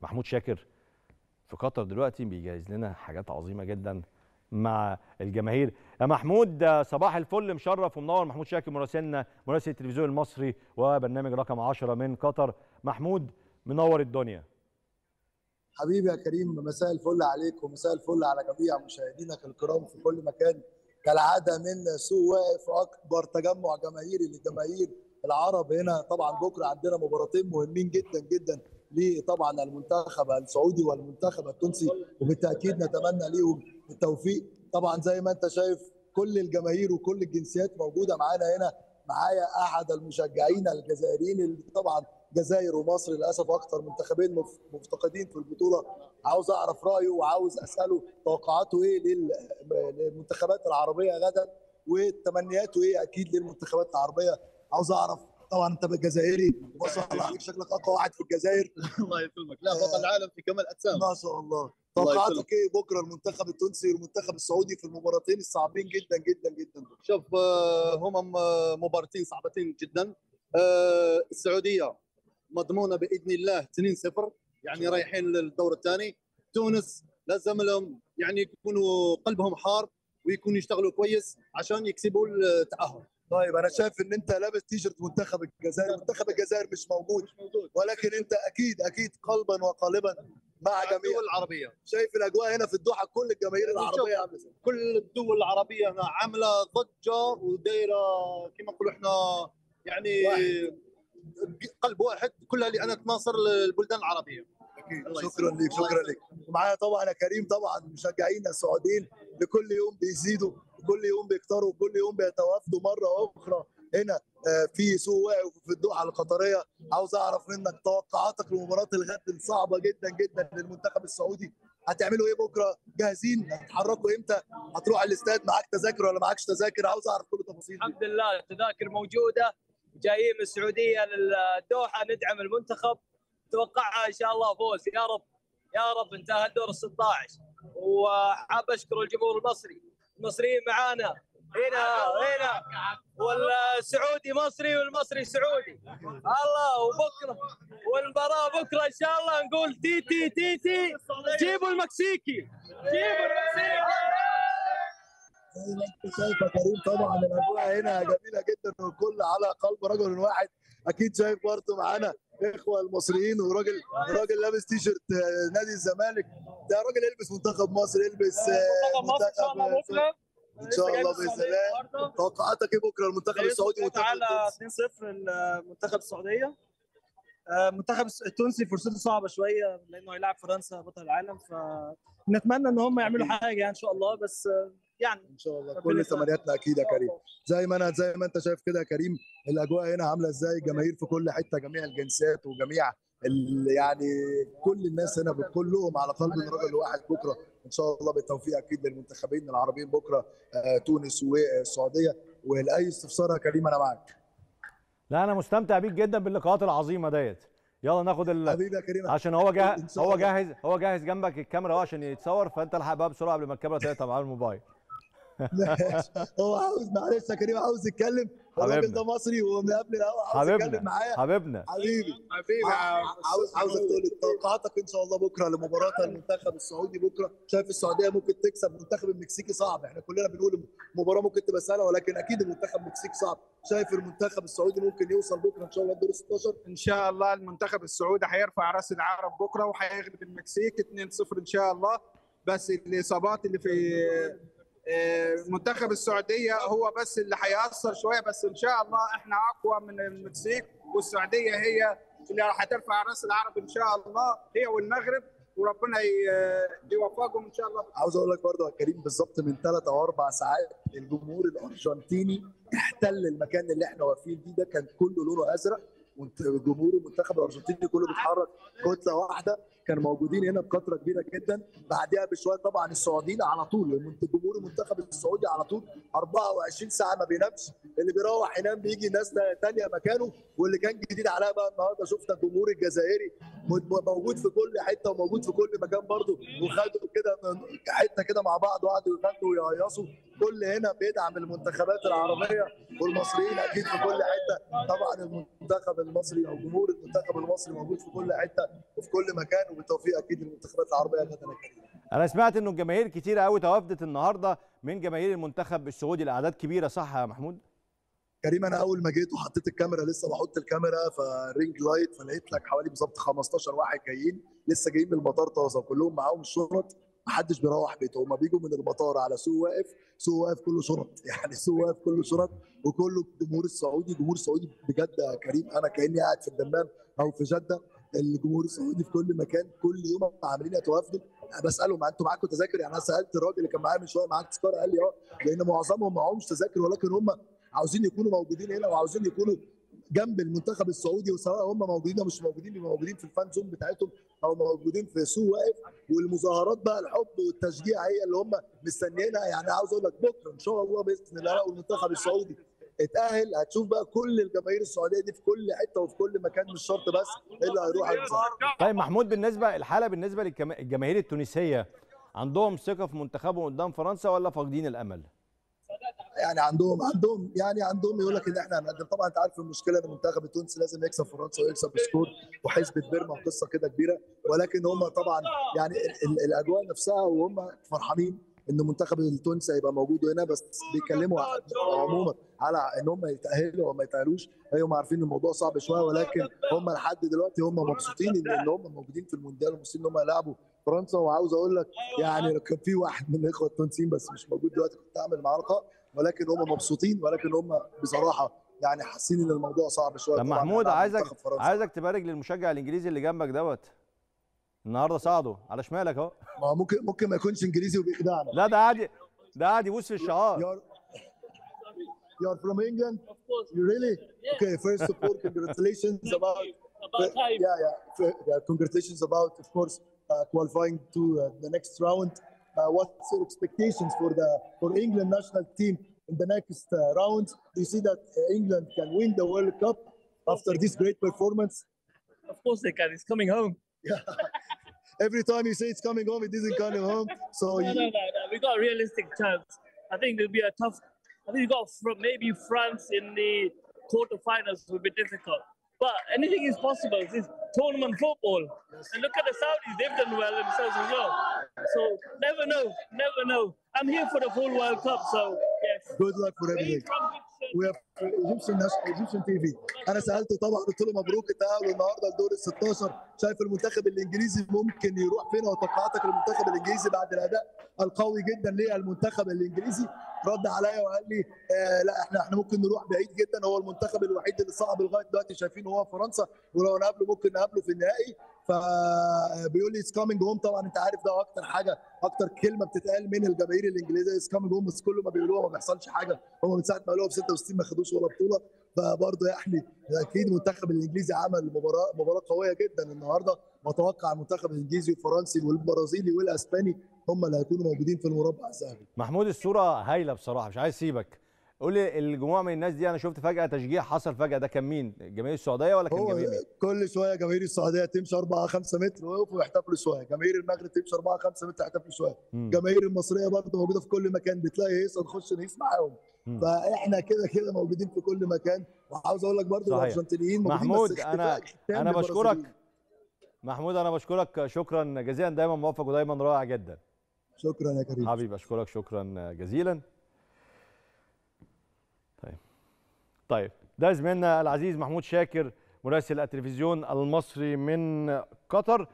محمود شاكر في قطر دلوقتي بيجهز لنا حاجات عظيمه جدا مع الجماهير يا محمود آه، صباح الفل مشرف ومنور محمود شاكر مراسلنا مراسل التلفزيون المصري وبرنامج رقم 10 من قطر محمود منور الدنيا حبيبي يا كريم مساء الفل عليك ومساء الفل على جميع مشاهدينك الكرام في كل مكان كالعاده من سوق واقف اكبر تجمع جماهيري للجماهير العرب هنا طبعا بكره عندنا مباراتين مهمين جدا جدا لطبعا المنتخب السعودي والمنتخب التونسي وبالتاكيد نتمنى ليهم التوفيق طبعا زي ما انت شايف كل الجماهير وكل الجنسيات موجوده معانا هنا معايا احد المشجعين الجزائريين اللي طبعا الجزائر ومصر للاسف اكثر منتخبين مف- مفتقدين في البطوله عاوز اعرف رايه وعاوز اساله توقعاته ايه لل- للمنتخبات العربيه غدا وتمنياته ايه اكيد للمنتخبات العربيه عاوز اعرف طبعا انت جزائري ما شاء الله عليك شكلك اقوى واحد في الجزائر الله يسلمك لا بطل العالم في كمال اجسام ما شاء الله الله توقعاتك يسلمك. ايه بكره المنتخب التونسي والمنتخب السعودي في المباراتين الصعبين جدا جدا جدا دول شوف آه، هم م- مباراتين صعبتين جدا آه، السعوديه مضمونه باذن الله 2-0 يعني رايحين للدور الثاني تونس لازم لهم يعني يكونوا قلبهم حار ويكونوا يشتغلوا كويس عشان يكسبوا التاهل طيب انا شايف ان انت لابس تيشرت منتخب الجزائر منتخب الجزائر مش موجود مش موجود ولكن انت اكيد اكيد قلبا وقالبا مع جميع الدول العربيه شايف الاجواء هنا في الدوحه كل الجماهير العربيه عامله ازاي كل الدول العربيه هنا عامله ضجه ودايره كما نقولوا احنا يعني واحد. قلب واحد كلها لان تناصر البلدان العربيه اكيد الله شكرا يسلمك. ليك الله شكرا ليك ومعايا طبعا يا كريم طبعا مشجعين السعوديين لكل يوم بيزيدوا كل يوم بيكتروا كل يوم بيتوافدوا مره اخرى هنا آه، في سوق واقف في الدوحه القطريه عاوز اعرف منك توقعاتك لمباراه الغد الصعبه جدا جدا للمنتخب السعودي هتعملوا ايه بكره جاهزين هتتحركوا امتى هتروح الاستاد معاك تذاكر ولا معاكش تذاكر عاوز اعرف كل التفاصيل دي الحمد لله التذاكر موجوده جايين من السعوديه للدوحه ندعم المنتخب توقعها ان شاء الله فوز يا رب يا رب انتهى الدور ال 16 وحاب اشكر الجمهور المصري المصريين معانا هنا هنا والسعودي مصري والمصري سعودي الله وبكره والمباراه بكره ان شاء الله نقول تي تي تي تي جيبوا المكسيكي جيبوا المكسيكي زي ما انت شايف يا كريم طبعا الاجواء هنا جميله جدا والكل على قلب رجل واحد اكيد شايف برضه معانا اخوه المصريين وراجل راجل لابس تيشرت آه، نادي الزمالك ده راجل يلبس منتخب مصر يلبس آه، منتخب مصر ان شاء الله منتخب بكره ان شاء الله باذن الله توقعاتك ايه بكره المنتخب السعودي والمنتخب على التونسي 2-0 المنتخب السعوديه آه، المنتخب التونسي فرصته صعبه شويه لانه هيلاعب فرنسا بطل العالم فنتمنى ان هم يعملوا حاجه يعني ان شاء الله بس آه، يعني ان شاء الله ربنا كل يسهل. تمنياتنا اكيد يا كريم زي ما انا زي ما انت شايف كده يا كريم الاجواء هنا عامله ازاي جماهير في كل حته جميع الجنسيات وجميع ال- يعني كل الناس هنا كلهم على قلب رجل واحد بكره ان شاء الله بالتوفيق اكيد للمنتخبين العربيين بكره آه، تونس والسعوديه ولاي استفسار يا كريم انا معاك لا انا مستمتع بيك جدا باللقاءات العظيمه ديت يلا ناخد ال... حبيبي يا كريم عشان هو إن جاهز شاء هو الله. جاهز هو جاهز جنبك الكاميرا اهو عشان يتصور فانت الحق بقى بسرعه قبل ما الكاميرا تقطع معاه الموبايل ماشي. هو عاوز معلش يا كريم عاوز يتكلم الراجل حبيبنا. ده مصري ومن قبل الهوا عاوز يتكلم حبيبنا معايا حبيبنا حبيبي حبيبي عاوز عاوزك تقول لي توقعاتك ان شاء الله بكره لمباراه المنتخب السعودي بكره شايف السعوديه ممكن تكسب المنتخب المكسيكي صعب احنا كلنا بنقول المباراه ممكن تبقى سهله ولكن اكيد المنتخب المكسيكي صعب شايف المنتخب السعودي ممكن يوصل بكره ان شاء الله دور 16 ان شاء الله المنتخب السعودي هيرفع راس العرب بكره وهيغلب المكسيك 2-0 ان شاء الله بس الاصابات اللي في آه، منتخب السعوديه هو بس اللي هيأثر شويه بس ان شاء الله احنا اقوى من المكسيك والسعوديه هي اللي هترفع راس العرب ان شاء الله هي والمغرب وربنا ي- يوفقهم ان شاء الله عاوز اقول لك برضه يا كريم بالظبط من ثلاث او اربع ساعات الجمهور الارجنتيني احتل المكان اللي احنا واقفين فيه ده كان كله لونه ازرق والجمهور المنتخب الارجنتيني كله بيتحرك كتله واحده كانوا موجودين هنا بكثره كبيره جدا بعدها بشويه طبعا السعوديين على طول المنت- جمهور المنتخب السعودي على طول 24 ساعه ما بينامش اللي بيروح ينام بيجي ناس تانية مكانه واللي كان جديد عليها بقى النهارده شفنا الجمهور الجزائري م- موجود في كل حته وموجود في كل مكان برضه وخدوا كده من- حته كده مع بعض وقعدوا يغنوا ويهيصوا كل هنا بيدعم المنتخبات العربيه والمصريين اكيد في كل حته طبعا المنتخب المصري او جمهور المنتخب المصري موجود في كل حته وفي كل مكان وبالتوفيق اكيد المنتخبات العربيه غدا الكريم انا سمعت انه الجماهير كتيره قوي توافدت النهارده من جماهير المنتخب السعودي الاعداد كبيره صح يا محمود كريم انا اول ما جيت وحطيت الكاميرا لسه بحط الكاميرا فرينج لايت فلقيت لك حوالي بالظبط 15 واحد جايين لسه جايين من المطار طازه كلهم معاهم الشنط محدش بيروح بيته هما بيجوا من المطار على سوق واقف سوق واقف كله شنط يعني سوق واقف كله شنط وكله الجمهور السعودي جمهور سعودي بجد يا كريم انا كاني قاعد في الدمام او في جده الجمهور السعودي في كل مكان كل يوم عاملين يتوافدوا بسالهم انتوا معاكم تذاكر يعني انا سالت الراجل اللي كان معايا من شويه معاك تذكره قال لي اه لان معظمهم معهمش تذاكر ولكن هم عاوزين يكونوا موجودين هنا وعاوزين يكونوا جنب المنتخب السعودي وسواء هم موجودين او مش موجودين بيبقوا موجودين في الفان زون بتاعتهم او موجودين في سوق واقف والمظاهرات بقى الحب والتشجيع هي اللي هم مستنيينها يعني عاوز اقول لك بكره ان شاء الله باذن الله لو المنتخب السعودي اتاهل هتشوف بقى كل الجماهير السعوديه دي في كل حته وفي كل مكان مش شرط بس اللي هيروح المظاهره طيب محمود بالنسبه الحاله بالنسبه للجماهير التونسيه عندهم ثقه في منتخبهم قدام فرنسا ولا فاقدين الامل؟ يعني عندهم عندهم يعني عندهم يقول لك ان احنا هنقدم طبعا انت عارف المشكله ان المنتخب التونسي لازم يكسب فرنسا ويكسب بسكور وحسبه بيرما وقصه كده كبيره ولكن هم طبعا يعني ال- ال- الاجواء نفسها وهم فرحانين ان المنتخب التونسي هيبقى موجود هنا بس بيتكلموا عموما على ان هم يتاهلوا او ما يتاهلوش هم عارفين ان الموضوع صعب شويه ولكن هم لحد دلوقتي هم مبسوطين ان ان هم موجودين في المونديال ومبسوطين ان هم يلعبوا فرنسا وعاوز اقول لك يعني لو كان في واحد من الاخوه التونسيين بس مش موجود دلوقتي كنت اعمل معاه لقاء ولكن هم مبسوطين ولكن هم بصراحه يعني حاسين ان الموضوع صعب شويه طب طبعاً محمود هنلعب عايزك منتخب فرنسا. عايزك تبارك للمشجع الانجليزي اللي جنبك دوت النهارده صعدوا على شمالك اهو ما هو ممكن ممكن ما يكونش انجليزي وبيخدعنا لا ده قاعد ده قاعد يبوس في الشعار You're you're from England? You really? Okay, first of all, congratulations about yeah, yeah, f- yeah, congratulations about, of course, uh, qualifying to uh, the next round. Uh, what's your expectations for the for England national team in the next uh, round? Do you see that uh, England can win the World Cup after this great performance? Of course they can. It's coming home. Every time you say it's coming home, it isn't coming home. So No, no, you, no, no. We got a realistic chance. I think it'll be a tough. I think we got fr- maybe France in the quarterfinals will be difficult. But anything is possible. This is tournament football. And look at the Saudis; they've done well themselves as well. So never know, never know. I'm here for the full World Cup. So yes. good luck for everything. we have Egyptian national Egyptian TV انا سالته طبعا قلت له مبروك التاهل النهارده لدور ال 16 شايف المنتخب الانجليزي ممكن يروح فين وتوقعاتك للمنتخب الانجليزي بعد الاداء القوي جدا للمنتخب الانجليزي رد عليا وقال لي آه لا احنا احنا ممكن نروح بعيد جدا هو المنتخب الوحيد اللي صعب لغايه دلوقتي شايفين هو فرنسا ولو نقابله ممكن نقابله في النهائي فبيقول لي اتس كامينج هوم طبعا انت عارف ده اكتر حاجه اكتر كلمه بتتقال من الجماهير الانجليزيه اتس كامينج هوم بس كل ما بيقولوها ما بيحصلش حاجه هم من ساعه ما قالوها في 66 ما خدوش ولا بطوله فبرضه يعني اكيد المنتخب الانجليزي عمل مباراه مباراه قويه جدا النهارده واتوقع المنتخب الانجليزي والفرنسي والبرازيلي والاسباني هم اللي هيكونوا موجودين في المربع الذهبي محمود الصوره هايله بصراحه مش عايز اسيبك قول لي الجموع من الناس دي انا شفت فجاه تشجيع حصل فجاه ده كان مين جماهير السعوديه ولا كان هو جماهير مين كل شويه جماهير السعوديه تمشي 4 5 متر ويقفوا يحتفلوا شويه جماهير المغرب تمشي 4 5 متر يحتفلوا شويه مم. جماهير المصريه برضه موجوده في كل مكان بتلاقي هيصه نخش نقيس معاهم مم. فاحنا كده كده موجودين في كل مكان وعاوز اقول لك برضه صحيح. الارجنتينيين موجودين محمود، بس أنا- اختفاء تام أنا بشكرك. بالبرازيليين. محمود انا بشكرك شكرا جزيلا دايما موفق ودايما رائع جدا شكرا يا كريم حبيبي اشكرك شكرا جزيلا طيب طيب ده زميلنا العزيز محمود شاكر مراسل التلفزيون المصري من قطر